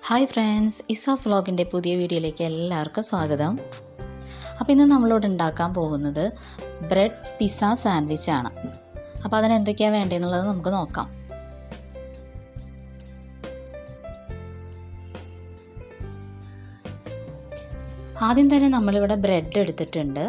hi friends ഇസാസ് വ്ളോഗിൻ്റെ പുതിയ വീഡിയോയിലേക്ക് എല്ലാവർക്കും സ്വാഗതം അപ്പോൾ ഇന്ന് നമ്മളോട് ഉണ്ടാക്കാൻ പോകുന്നത് ബ്രെഡ് പിസ്സ സാൻഡ്വിച്ച് ആണ് അപ്പോൾ അതിന് എന്തൊക്കെയാണ് വേണ്ടതെന്നുള്ളത് നമുക്ക് നോക്കാം ആദ്യം തന്നെ നമ്മളിവിടെ ബ്രെഡ് എടുത്തിട്ടുണ്ട്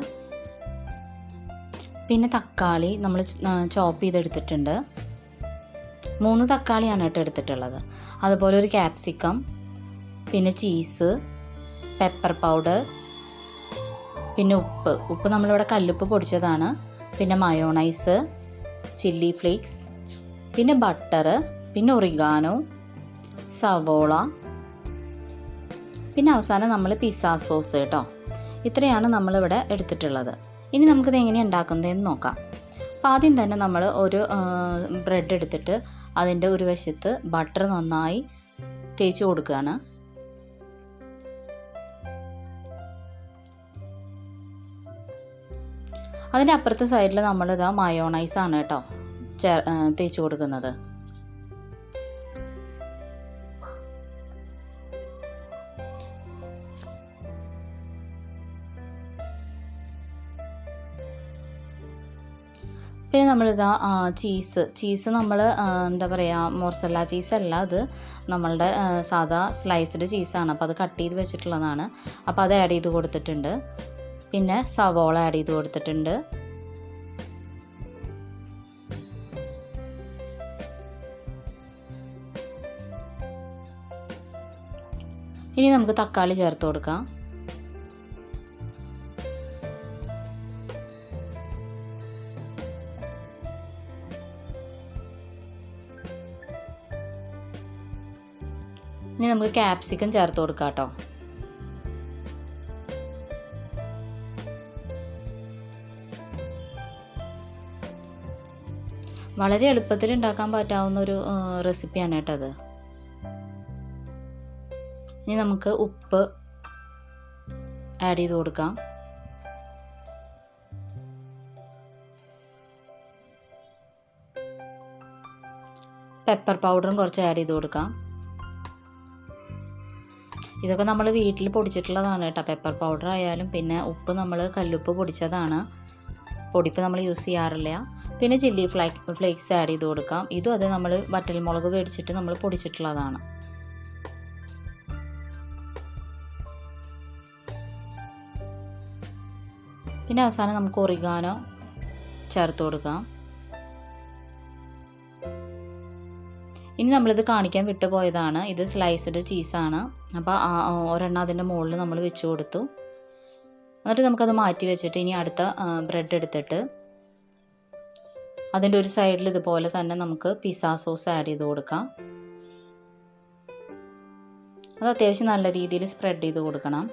പിന്നെ തക്കാളി നമ്മൾ ചോപ്പ് ചെയ്തെടുത്തിട്ടുണ്ട് മൂന്ന് തക്കാളിയാണ് കേട്ടോ എടുത്തിട്ടുള്ളത് അതുപോലെ ഒരു ക്യാപ്സിക്കം പിന്നെ ചീസ് പെപ്പർ പൗഡർ പിന്നെ ഉപ്പ് ഉപ്പ് നമ്മളിവിടെ കല്ലുപ്പ് പൊടിച്ചതാണ് പിന്നെ മയോണൈസ് ചില്ലി ഫ്ലേക്സ് പിന്നെ ബട്ടർ പിന്നെ ഒറിഗാനോ സവോള പിന്നെ അവസാനം നമ്മൾ പിസ്സ സോസ് കേട്ടോ ഇത്രയാണ് നമ്മളിവിടെ എടുത്തിട്ടുള്ളത് ഇനി നമുക്കിത് എങ്ങനെയാണ് ഉണ്ടാക്കുന്നതെന്ന് നോക്കാം അപ്പോൾ ആദ്യം തന്നെ നമ്മൾ ഒരു ബ്രെഡ് എടുത്തിട്ട് അതിൻ്റെ ഒരു വശത്ത് ബട്ടർ നന്നായി തേച്ച് കൊടുക്കുകയാണ് അതിൻ്റെ അപ്പുറത്തെ സൈഡിൽ നമ്മളിതാ മയോണൈസ് ആണ് കേട്ടോ ചേ തേച്ച് കൊടുക്കുന്നത് പിന്നെ നമ്മളിതാ ചീസ് ചീസ് നമ്മൾ എന്താ പറയുക മോർസല്ല ചീസ് അല്ല അത് നമ്മളുടെ സാധാ സ്ലൈസ്ഡ് ചീസാണ് അപ്പോൾ അത് കട്ട് ചെയ്ത് വെച്ചിട്ടുള്ളതാണ് അപ്പോൾ അത് ആഡ് ചെയ്ത് കൊടുത്തിട്ടുണ്ട് പിന്നെ സവോള ആഡ് ചെയ്ത് കൊടുത്തിട്ടുണ്ട് ഇനി നമുക്ക് തക്കാളി ചേർത്ത് കൊടുക്കാം ഇനി നമുക്ക് ക്യാപ്സിക്കം ചേർത്ത് കൊടുക്കാം കേട്ടോ വളരെ എളുപ്പത്തിൽ ഉണ്ടാക്കാൻ പറ്റാവുന്ന ഒരു റെസിപ്പിയാണ് കേട്ടോ അത് ഇനി നമുക്ക് ഉപ്പ് ആഡ് ചെയ്ത് കൊടുക്കാം പെപ്പർ പൗഡറും കുറച്ച് ആഡ് ചെയ്ത് കൊടുക്കാം ഇതൊക്കെ നമ്മൾ വീട്ടിൽ പൊടിച്ചിട്ടുള്ളതാണ് കേട്ടോ പെപ്പർ പൗഡർ ആയാലും പിന്നെ ഉപ്പ് നമ്മൾ കല്ലുപ്പ് പൊടിച്ചതാണ് പൊടിപ്പ് നമ്മൾ യൂസ് ചെയ്യാറില്ല പിന്നെ ചില്ലി ഫ്ലേക്ക് ഫ്ലേക്സ് ആഡ് ചെയ്ത് കൊടുക്കാം ഇതും അത് നമ്മൾ വറ്റൽമുളക് മേടിച്ചിട്ട് നമ്മൾ പൊടിച്ചിട്ടുള്ളതാണ് പിന്നെ അവസാനം നമുക്ക് ഒറിഗാനോ ചേർത്ത് കൊടുക്കാം ഇനി നമ്മളിത് കാണിക്കാൻ വിട്ടുപോയതാണ് ഇത് സ്ലൈസ്ഡ് ചീസാണ് അപ്പോൾ ഒരെണ്ണം അതിൻ്റെ മുകളിൽ നമ്മൾ വെച്ച് കൊടുത്തു എന്നിട്ട് നമുക്കത് മാറ്റി വെച്ചിട്ട് ഇനി അടുത്ത ബ്രെഡ് എടുത്തിട്ട് അതിൻ്റെ ഒരു സൈഡിൽ ഇതുപോലെ തന്നെ നമുക്ക് പിസ്സ സോസ് ആഡ് ചെയ്ത് കൊടുക്കാം അത് അത്യാവശ്യം നല്ല രീതിയിൽ സ്പ്രെഡ് ചെയ്ത് കൊടുക്കണം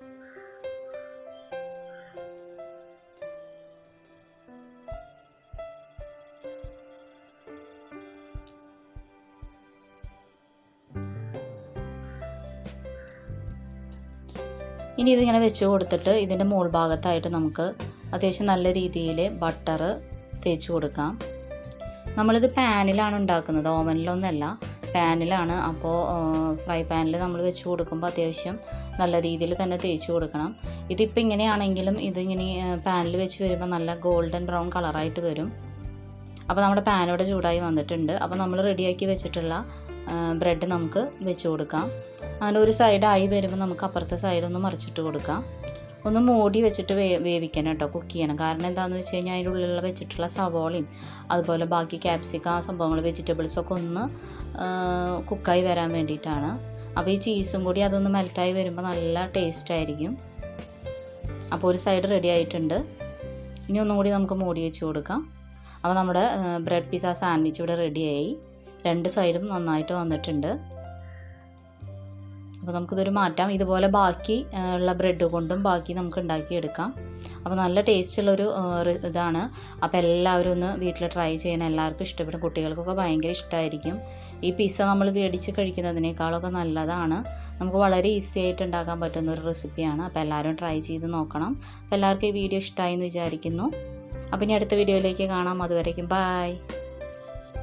ഇനി ഇതിങ്ങനെ വെച്ച് കൊടുത്തിട്ട് ഇതിൻ്റെ മുകൾ ഭാഗത്തായിട്ട് നമുക്ക് അത്യാവശ്യം നല്ല രീതിയിൽ ബട്ടർ തേച്ച് കൊടുക്കാം നമ്മളിത് പാനിലാണ് ഉണ്ടാക്കുന്നത് ഓവനിലൊന്നല്ല പാനിലാണ് അപ്പോൾ ഫ്രൈ പാനിൽ നമ്മൾ വെച്ച് കൊടുക്കുമ്പോൾ അത്യാവശ്യം നല്ല രീതിയിൽ തന്നെ തേച്ച് കൊടുക്കണം ഇതിപ്പോൾ ഇങ്ങനെയാണെങ്കിലും ഇതിങ്ങനെ പാനിൽ വെച്ച് വരുമ്പോൾ നല്ല ഗോൾഡൻ ബ്രൗൺ കളറായിട്ട് വരും അപ്പോൾ നമ്മുടെ പാൻ ഇവിടെ ചൂടായി വന്നിട്ടുണ്ട് അപ്പോൾ നമ്മൾ റെഡിയാക്കി വെച്ചിട്ടുള്ള ബ്രെഡ് നമുക്ക് വെച്ച് കൊടുക്കാം അങ്ങനെ ഒരു സൈഡായി വരുമ്പോൾ നമുക്ക് അപ്പുറത്തെ സൈഡ് ഒന്ന് മറിച്ചിട്ട് കൊടുക്കാം ഒന്ന് മൂടി വെച്ചിട്ട് വേ വേവിക്കണം കേട്ടോ കുക്ക് ചെയ്യണം കാരണം എന്താണെന്ന് വെച്ച് കഴിഞ്ഞാൽ അതിൻ്റെ ഉള്ളിലുള്ള വെച്ചിട്ടുള്ള സവോളയും അതുപോലെ ബാക്കി ക്യാപ്സിക്ക ആ സംഭവങ്ങൾ വെജിറ്റബിൾസൊക്കെ ഒന്ന് കുക്കായി വരാൻ വേണ്ടിയിട്ടാണ് അപ്പോൾ ഈ ചീസും കൂടി അതൊന്ന് മെൽറ്റായി വരുമ്പോൾ നല്ല ടേസ്റ്റ് ആയിരിക്കും അപ്പോൾ ഒരു സൈഡ് റെഡി ആയിട്ടുണ്ട് ഇനി ഒന്നും കൂടി നമുക്ക് മൂടി വെച്ച് കൊടുക്കാം അപ്പോൾ നമ്മുടെ ബ്രെഡ് പിസ്സ സാൻഡ്വിച്ച് ഇവിടെ റെഡിയായി രണ്ട് സൈഡും നന്നായിട്ട് വന്നിട്ടുണ്ട് അപ്പോൾ നമുക്കിതൊരു മാറ്റാം ഇതുപോലെ ബാക്കി ഉള്ള ബ്രെഡ് കൊണ്ടും ബാക്കി നമുക്ക് ഉണ്ടാക്കിയെടുക്കാം അപ്പോൾ നല്ല ടേസ്റ്റുള്ളൊരു ഇതാണ് അപ്പോൾ എല്ലാവരും ഒന്ന് വീട്ടിൽ ട്രൈ ചെയ്യണം എല്ലാവർക്കും ഇഷ്ടപ്പെടും കുട്ടികൾക്കൊക്കെ ഭയങ്കര ഇഷ്ടമായിരിക്കും ഈ പിസ്സ നമ്മൾ മേടിച്ച് കഴിക്കുന്നതിനേക്കാളൊക്കെ നല്ലതാണ് നമുക്ക് വളരെ ഈസി ആയിട്ട് ഉണ്ടാക്കാൻ പറ്റുന്ന ഒരു റെസിപ്പിയാണ് അപ്പോൾ എല്ലാവരും ട്രൈ ചെയ്ത് നോക്കണം അപ്പോൾ എല്ലാവർക്കും ഈ വീഡിയോ ഇഷ്ടമായി എന്ന് വിചാരിക്കുന്നു അപ്പോൾ ഇനി അടുത്ത വീഡിയോയിലേക്ക് കാണാം അതുവരേക്കും ബായ്